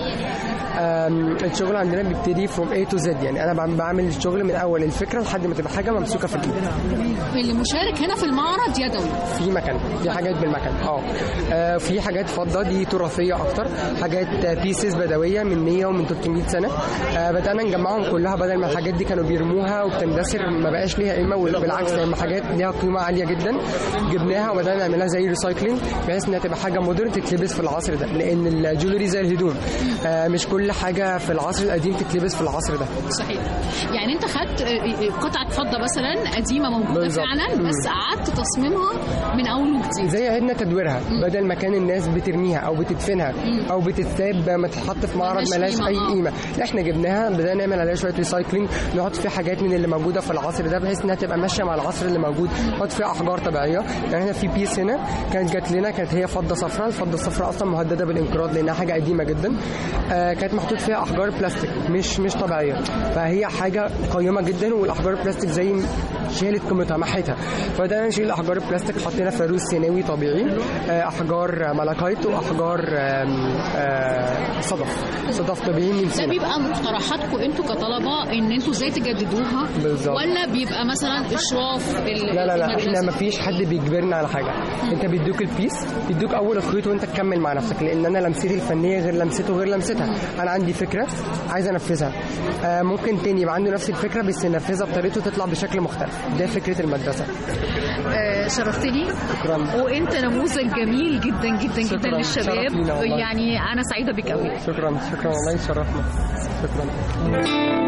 أم، الشغل عندنا بيبتدي from A to Z يعني انا بعم- بعمل الشغل من اول الفكره لحد ما تبقى حاجه ممسوكه في الايد اللي مشارك هنا في المعرض يدوي في مكان في حاجات بالمكان اه آه، في حاجات فضه دي تراثيه اكتر حاجات بيسز بدويه من 100 ومن 300 سنه آه، بدانا نجمعهم كلها بدل ما الحاجات دي كانوا بيرموها وبتندثر ما بقاش ليها قيمه بالعكس لما حاجات ليها قيمه عاليه جدا جبناها وبدانا نعملها زي ريسايكلينج بحيث انها تبقى حاجه مودرن تتلبس في العصر ده لان الجولري زي الهدوم آه، مش كل حاجه في العصر القديم تتلبس في العصر ده صحيح يعني انت خدت آه، آه، قطعه فضه مثلا قديمه موجوده بالظبط. فعلا مم. بس قعدت تصميمها من اول وجديد زي عدنا تدويرها بدل ما كان الناس بترميها او بتدفنها او بتتساب ما تتحط في معرض ملهاش ملهاش قيمة، اي آه. قيمه لا احنا جبناها بدأنا نعمل عليها شويه ريسايكلينج نحط فيها حاجات من اللي موجوده في العصر ده بحيث انها تبقى ماشيه مع العصر اللي موجود نحط فيها احجار طبيعيه يعني هنا في بيس هنا كانت جات لنا كانت هي فضه صفراء الفضه الصفراء اصلا مهدده بالانقراض لانها حاجه قديمه جدا آه كانت محطوط فيها احجار بلاستيك مش مش طبيعيه فهي حاجه قيمه جدا والاحجار البلاستيك زي شالت قيمتها محتها فبدأنا نشيل احجار البلاستيك حطينا فانوس سيناوي طبيعي آه، احجار ملاكايت واحجار آم، آه، صدف صدف طبيعي من ده سينا بيبقى مقترحاتكم انتوا كطلبه ان انتوا ازاي تجددوها بالظبط. ولا بيبقى مثلا اشراف ال- لا لا لا المدرسة؟ احنا ما فيش حد بيجبرنا على حاجه انت بيدوك البيس بيدوك اول الخيط وانت تكمل مع نفسك لان انا لمستي الفنيه غير لمسته غير لمستها انا عندي فكره عايز انفذها آه ممكن تاني يبقى عنده نفس الفكره بس ينفذها بطريقته تطلع بشكل مختلف ده فكره المدرسه آه، شرفتني شكرا وانت نموذج جميل جدا جدا جدا شكراً. للشباب شرف لينا والله. يعني انا سعيده بك قوي شكرا شكرا والله يشرفنا شكرا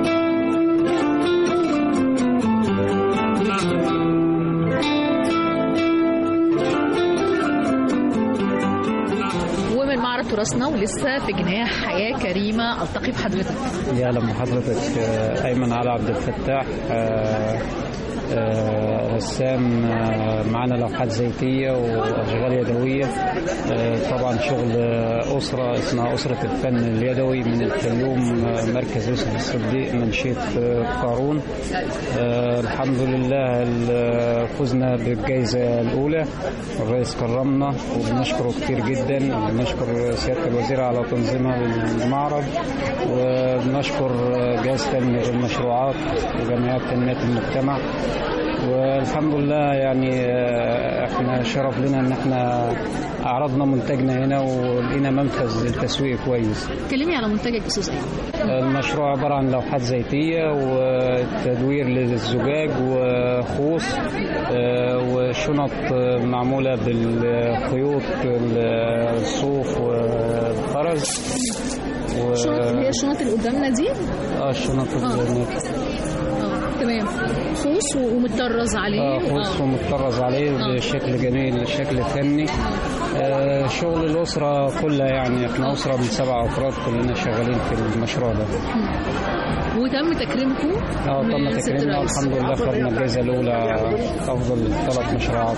ومن معرض تراثنا ولسه في جناح حياه كريمه التقي بحضرتك يا لما حضرتك آه، ايمن علي عبد الفتاح آه، آه، رسام آه، معانا لوحات زيتيه واشغال يدويه آه، طبعا شغل آه، اسره اسمها اسره الفن اليدوي من الفيوم آه، مركز يوسف الصديق منشيه آه، قارون آه، الحمد لله ال- فزنا بالجائزه الاولى الرئيس كرمنا وبنشكره كتير جدا وبنشكر سياده الوزير على تنظيمها للمعرض وبنشكر جهاز تنميه المشروعات وجمعيات تنميه المجتمع والحمد لله يعني آه، احنا شرف لنا ان احنا عرضنا منتجنا هنا ولقينا منفذ للتسويق كويس كلمني على منتجك استاذ ايمن المشروع عبارة عن لوحات زيتية وتدوير للزجاج وخوص آه، وشنط آه، معمولة بالخيوط الصوف والخرز و... الشنط اللي هي الشنط اللي قدامنا دي اه الشنط الزينات. اه تمام خوص ومتطرز عليه اه خوص ومتطرز عليه بشكل جميل شكل فني آه شغل الأسرة كلها يعني احنا أسرة من سبع أفراد كلنا شغالين في المشروع ده وتم تكريمكم اه من تم ست تكريمنا الرئيس. الحمد لله خدنا الجائزة الأولى أفضل ثلاث مشروعات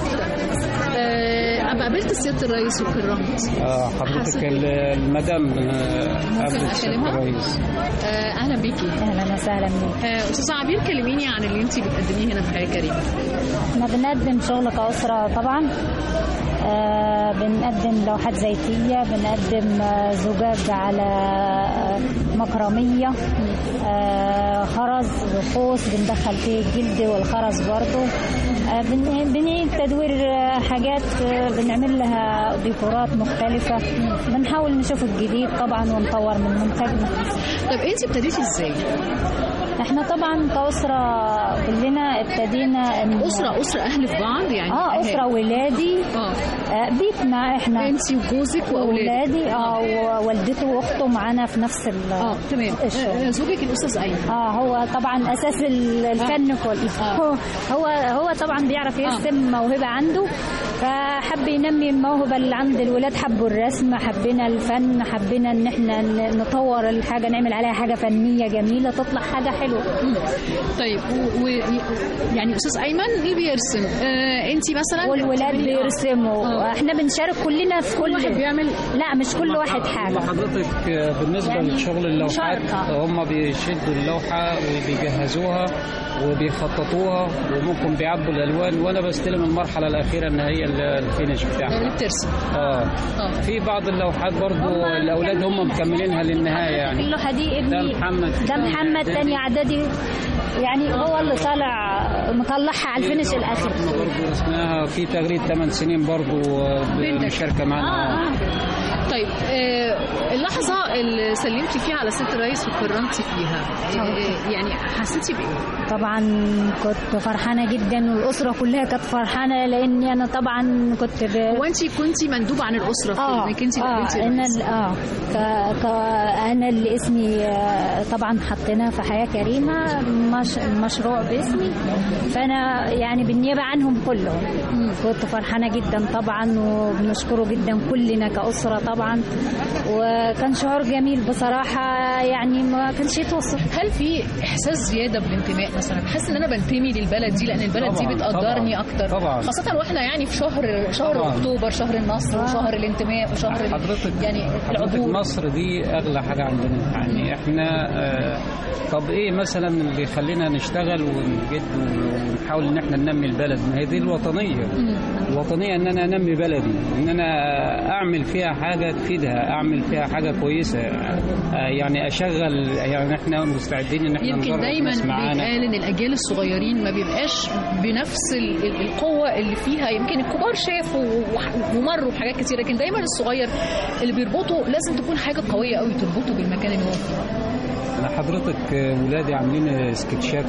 آه، أبقى قابلت سيادة الرئيس وكرمت آه حضرتك ال- المدام آه، قابلت سيادة أكلمها؟ الرئيس آه، أهلا بيكي اهلا وسهلا بيك آه، أستاذة عبير كلميني عن اللي أنت بتقدميه هنا في حياة كريمة احنا بنقدم شغل كأسرة طبعا آه بنقدم لوحات زيتية بنقدم آه زجاج على آه مكرمية آه خرز وقوس بندخل فيه الجلد والخرز برضو آه بن- بنعيد تدوير آه حاجات آه بنعمل لها ديكورات مختلفة بنحاول نشوف الجديد طبعا ونطور من منتجنا طب أنت ابتديتي إزاي؟ احنا طبعا كأسرة كلنا ابتدينا إن أسرة أسرة أهل في بعض يعني اه اسره ولادي اه آه بيتنا احنا انت وجوزك واولادك واولادي اه ووالدته واخته معانا في نفس ال اه تمام الشغل. آه، زوجك الأستاذ أيمن اه هو طبعا اساس ال- الفن كله هو هو هو طبعا بيعرف يرسم موهبه عنده فحب ينمي الموهبه اللي عند الولاد حبوا الرسم حبينا الفن حبينا ان احنا ن- نطور الحاجه نعمل عليها حاجه فنيه جميله تطلع حاجه حلوه طيب و... و... يعني أستاذ أيمن اللي بيرسم آه، أنت مثلا والولاد بتعملي- آه. بيرسموا آه. احنا بنشارك كلنا في كل واحد بيعمل لا مش كل واحد حاجه حضرتك آه، بالنسبة يعني لشغل اللوحات مشاركة. هم بيشدوا اللوحة وبيجهزوها وبيخططوها وممكن بيعبوا الألوان وأنا بستلم المرحلة الأخيرة إن هي ال- الفينش بتاعها اللي بترسم اه اه في بعض اللوحات برضو الأولاد هم مكملينها للنهاية يعني اللوحة دي ابني ده محمد ده محمد تاني اعدادي يعني هو اللي طالع مطلعها على الفينش الاخير برضو اسمها في تغريد 8 سنين برضو آه، مشاركة معنا طيب آه، اللحظة اللي سلمتي فيها على ست الرئيس وكرمتي فيها آه، آه، يعني حسيتي بإيه؟ طبعا كنت فرحانة جدا والأسرة كلها كانت فرحانة لأني أنا طبعا كنت ب... هو أنت كنتي مندوبة عن الأسرة في اه إنك أنت اللي اه قابلتي انا الرئيس. ال- اه ك... ك... انا اللي اسمي آه، طبعا حطيناه في حياه كريمه مش... مشروع باسمي فانا يعني بالنيابه عنهم كلهم كنت فرحانه جدا طبعا وبنشكره جدا كلنا كاسره طبعا وكان شعور جميل بصراحه يعني ما كانش يتوصف هل في احساس زياده بالانتماء مثلا بحس ان انا بنتمي للبلد دي لان البلد دي طبعاً، بتقدرني طبعاً، اكتر طبعاً. خاصه واحنا يعني في شهر شهر طبعاً. اكتوبر شهر النصر وشهر الانتماء وشهر ال- حضرتك يعني حضرتك العبور مصر دي اغلى حاجه عندنا يعني احنا آه طب ايه مثلا اللي يخلينا نشتغل ونجد ونحاول ان احنا ننمي البلد ما هي دي الوطنيه الوطنيه ان انا انمي بلدي ان انا اعمل فيها حاجه تفيدها اعمل فيها حاجه كويسه آه يعني اشغل يعني احنا مستعدين ان احنا يمكن ندرب دايما ناس معانا بيتقال ان الاجيال الصغيرين ما بيبقاش بنفس ال- ال- القوه اللي فيها يمكن الكبار شافوا وح- ومروا بحاجات كتير لكن دايما الصغير اللي بيربطه لازم تكون حاجه قويه قوي تربطه بالمكان اللي هو فيه أنا حضرتك ولادي عاملين سكتشات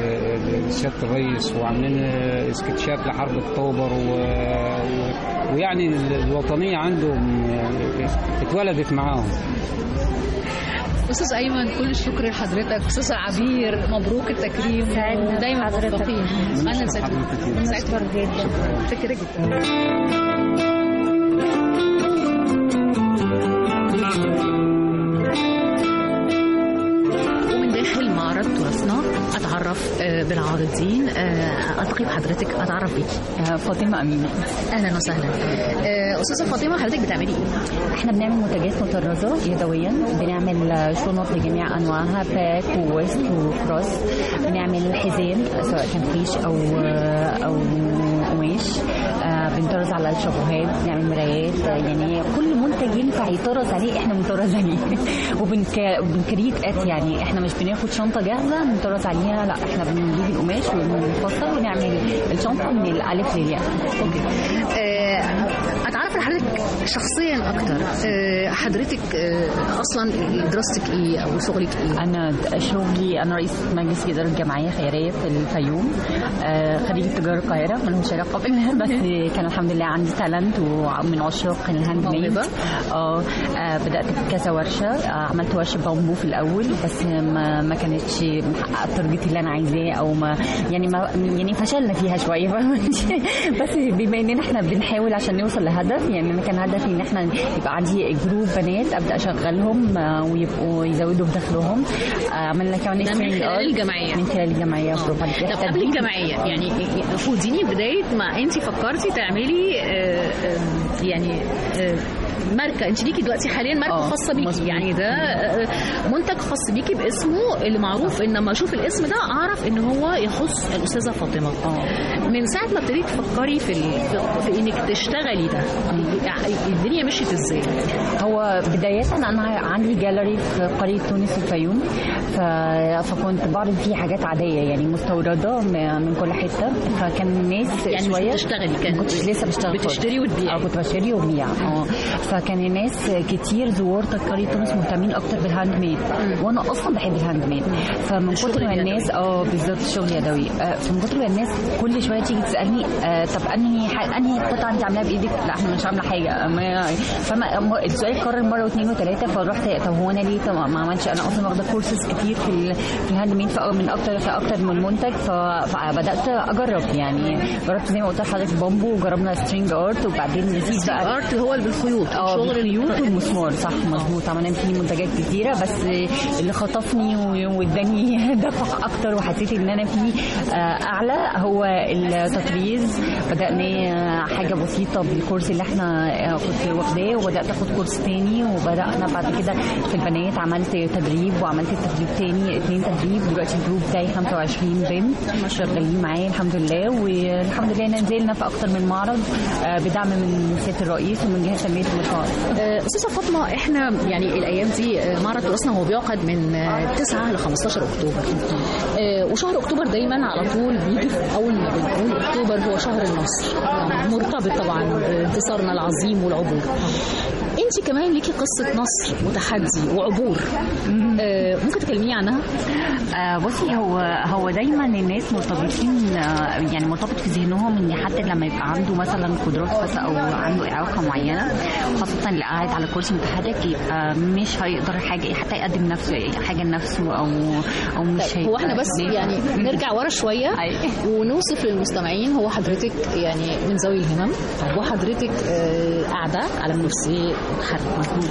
ل- لسيادة الرئيس وعاملين سكتشات لحرب اكتوبر و... و... ويعني الوطنية عندهم اتولدت معاهم استاذ ايمن كل الشكر لحضرتك استاذ عبير مبروك التكريم سعدنا ودايما بحضرتك. موفقين انا بنشكر سعيد حضرتك جداً. بنشكر جدا متشكره جدا ومن داخل معرض تراثنا اتعرف آه، بالعارضين آه، التقي بحضرتك اتعرف بيكي فاطمة أمين اهلا وسهلا آه، استاذه فاطمه حضرتك بتعملي ايه؟ احنا بنعمل منتجات مطرزة يدويا بنعمل شنط لجميع أنواعها باك وويست وكروس بنعمل حزام سواء كان ريش أو أو قماش آه، بنطرز على الشابوهات بنعمل مرايات آه، يعني كل منتج ينفع يطرز عليه احنا بنطرز عليه وبنك- وبنكريت ات يعني احنا مش بناخد شنطة جاهزة نطرز عليها لا احنا بنجيب القماش ونفصل ونعمل الشنطة من الألف للياء اوكي آه، اتعرف لحضرتك شخصيا اكتر آه، حضرتك آه، اصلا دراستك ايه او شغلك ايه انا شغلي انا رئيس مجلس اداره الجمعيه الخيريه في الفيوم آه، خريجه تجاره القاهره ملهمش علاقه بال- بس كان الحمد لله عندي تالنت ومن عشاق الهاند ميد موهبة. اه آه، بدات بكذا ورشه آه، عملت ورشه بامبو في الاول بس ما ما كانتش محققه التارجت اللي انا عايزاه او ما يعني ما يعني فشلنا فيها شويه فاهمة؟ بس بما اننا احنا بنحاول عشان نوصل لهدف يعني انا كان هدفي ان احنا يبقى عندي جروب بنات ابدا اشغلهم آه، ويبقوا يزودوا في دخلهم آه، عملنا كمان ده من training خلال art. الجمعية. من خلال الجمعيه برافو عليك. طب قبل الجمعيه يعني خديني بدايه ما انت فكرتي تعملي آه، آه، يعني آه، ماركه انت ليكي دلوقتي حاليا ماركه آه، خاصه بيكي يعني ده آه، منتج خاص بيكي باسمه اللي معروف ان لما اشوف الاسم ده اعرف ان هو يخص الاستاذه فاطمه من ساعه ما ابتديتي تفكري في ال- في- في انك تشتغلي ده الدنيا مشيت ازاي؟ هو بداية أنا عندي جاليري في قرية تونس الفيوم ف... فكنت بعرض فيه حاجات عادية يعني مستوردة م- من كل حتة فكان الناس يعني مش شوية بتشتغلي، كان ما كنتش لسه بشتغل خالص. بتشتري وتبيعي. اه كنت بشتري وببيع اه فكان الناس كتير زوار قرية تونس مهتمين أكتر بالهاند ميد وأنا أصلا بحب الهاند ميد فمن الشغل كتر ما اليدوي. الناس اه بالظبط الشغل يدوي آه، فمن كتر ما الناس كل شويه تيجي تسالني آه، طب انهي ح- انهي قطعه انت عاملاها بايدك؟ لا احنا مش عامله حاجه ما فما ما- السؤال اتكرر مره واثنين وثلاثه فرحت طب هو انا ليه طب ما عملتش انا اصلا واخده كورسز كتير في ال- في الهاند ميد في من اكتر في اكتر من منتج ف- فبدات اجرب يعني جربت زي ما قلت لحضرتك بامبو وجربنا سترينج ارت وبعدين نسيت بقى ارت هو اللي بالخيوط اه شغل بالخيوط والمسمار صح مظبوط عملنا فيه منتجات كتيره بس اللي خطفني و- واداني دفع اكتر وحسيت ان انا فيه آه، اعلى هو التطريز بدانا حاجه بسيطه بالكورس اللي احنا آه، كنت واخداه وبدات اخد كورس تاني وبدانا بعد كده في البنات عملت تدريب وعملت تدريب تاني اتنين تدريب دلوقتي الجروب بتاعي 25 بنت شغالين معايا الحمد لله والحمد لله نزلنا في اكتر من معرض آه، بدعم من سياده الرئيس ومن جهه تنميه المشروعات آه، استاذه فاطمه احنا يعني الايام دي آه، معرض تراثنا هو بيعقد من آه، 9 ل 15 اكتوبر آه، وشهر اكتوبر دايما على طول بيجي في اول ما بنقول اكتوبر هو شهر النصر آه، مرتبط طبعا بانتصارنا العظيم والعبور انت كمان ليكي قصه نصر وتحدي وعبور آه، ممكن تكلميني عنها آه بصي هو هو دايما الناس مرتبطين آه يعني مرتبط في ذهنهم ان حتى لما يبقى عنده مثلا قدرات بس او عنده اعاقه معينه خاصه اللي قاعد على كرسي متحرك يبقى مش هيقدر حاجه حتى يقدم نفسه حاجه لنفسه او او مش طيب هو احنا بس يعني نرجع ورا شويه ونوصف للمستمعين هو حضرتك يعني من ذوي الهمم وحضرتك آه، قاعده على كرسي متحرك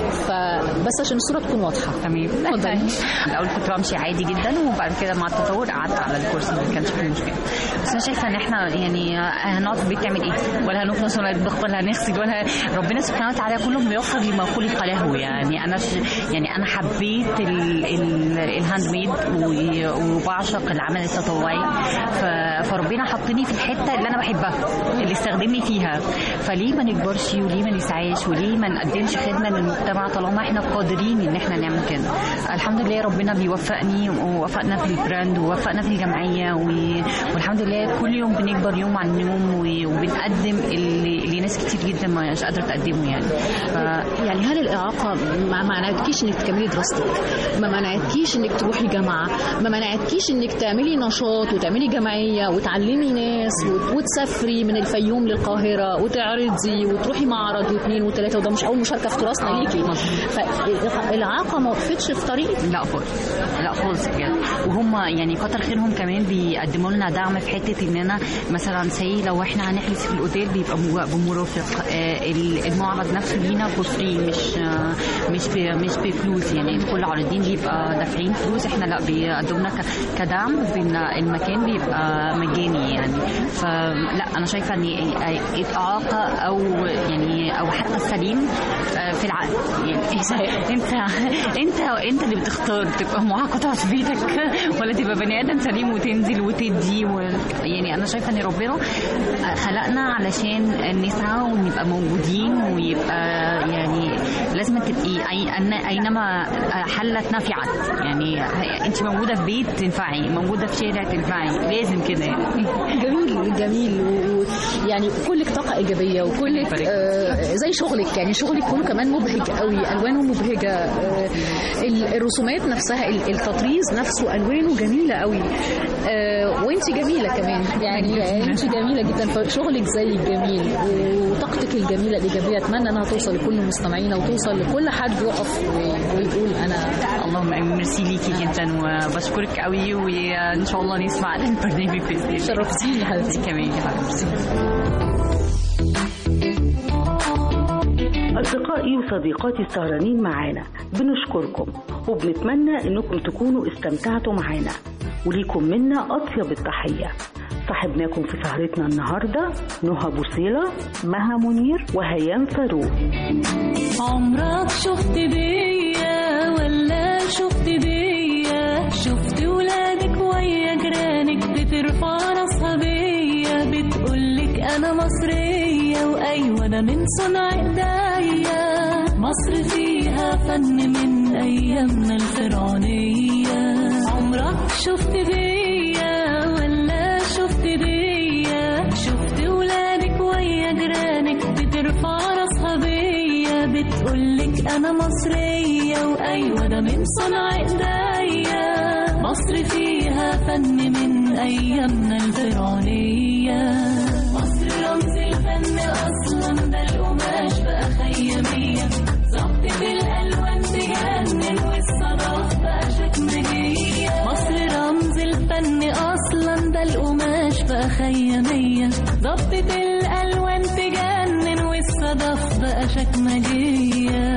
فبس عشان الصوره تكون واضحه تمام اتفضلي الاول كنت بمشي عادي جدا وبعد كده مع التطور قعدت على الكرسي ما كانش فيه مشكله بس انا شايفه ان احنا يعني هنقعد في البيت نعمل ايه ولا هنكنس ولا نطبخ ولا هنغسل ولا ربنا سبحانه وتعالى كله ميسر لما خلق له يعني انا ش... يعني انا حبيت ال... ال... الهاند ميد و... وبعشق العمل التطوعي ف... فربنا حطني في الحته اللي انا بحبها اللي استخدمني فيها فليه ما نكبرش وليه ما نسعاش وليه ما نقدمش خدمه للمجتمع طالما احنا قادرين ان احنا نعمل كده الحمد لله ربنا بيوفقني ووفقنا في البراند ووفقنا في الجمعيه و... والحمد لله كل يوم بنكبر يوم عن يوم و... وبنقدم اللي... اللي ناس كتير جدا مش قادره تقدمه يعني ف... يعني هل الاعاقه ما منعتكيش انك تكملي دراستك ما منعتكيش انك تروحي جامعه ما منعتكيش انك تعملي نشاط وتعملي جمعيه وتعلمي ناس وت- وتسافري من الفيوم للقاهره وتعرضي وتروحي معرض واثنين وثلاثه وده مش اول مشاركه في تراثنا ليكي فالاعاقه ما وقفتش في طريقك لا خالص لا خالص بجد وهم يعني كتر خيرهم كمان بيقدموا لنا دعم في حته اننا مثلا سي لو احنا هنحجز في الاوتيل بيبقى مو- بمرافق آه، ال- المعرض نفسه لينا فور فري مش آه، مش ب- مش بفلوس يعني كل عارضين بيبقى دافعين فلوس احنا لا بيقدموا لنا ك- كدعم بان المكان بيبقى مجاني يعني فلا انا شايفه ان الاعاقه او يعني او حتى السليم آه، في العقل يعني انت انت انت اللي بتختار تبقى معاق تقعد في بيتك ولا تبقى بني ادم سليم وتنزل وتدي و... يعني انا شايفه ان ربنا خلقنا علشان نسعى ونبقى موجودين ويبقى يعني لازم تبقي أي أن- اينما حلت نفعت يعني انت موجوده في بيت تنفعي موجوده في شارع تنفعي لازم كده يعني جميل جميل ويعني كلك طاقه ايجابيه وكلك آه زي شغلك يعني شغلك كله كمان مبهج قوي الوانه مبهجه آه ال- الرسومات نفسها ال- التطريز نفسه الوانه جميله قوي آه وانت جميله كمان يعني انت جميله جدا فشغلك زي جميل وطاقتك الجميله الايجابيه اتمنى انها توصل لكل مستمعينا وتوصل لكل حد يقف وي- ويقول انا اللهم امين ميرسي ليكي جدا وبشكرك قوي وان شاء الله نسمع البرنامج باذن الله شرفتيني يا حبيبتي كمان يا حبيبتي أصدقائي وصديقاتي السهرانين معانا بنشكركم وبنتمنى إنكم تكونوا استمتعتوا معانا وليكم منا أطيب التحية صاحبناكم في سهرتنا النهاردة نهى بوصيلة مها منير وهيام فاروق عمرك شفت ديا ولا شفت ديا شفت ولادك ويا جيرانك بترفع راسها بيا بتقولك انا مصرية وايوه انا من صنع ايديا مصر فيها فن من ايامنا الفرعونية عمرك شفت ديا ولا شفت ديا شفت ولادك ويا جيرانك بترفع راسها بيا بتقولك انا مصرية وايوه ده من صنع ايديا مصر فيها فن من ايامنا الفرعونية مصر رمز الفن اصلا ده القماش بقى خيامية ظبط بالالوان تجنن والصدف بقى شكمجية مصر رمز الفن اصلا ده القماش بقى خيامية ظبط الالوان تجنن والصدف بقى شكمجية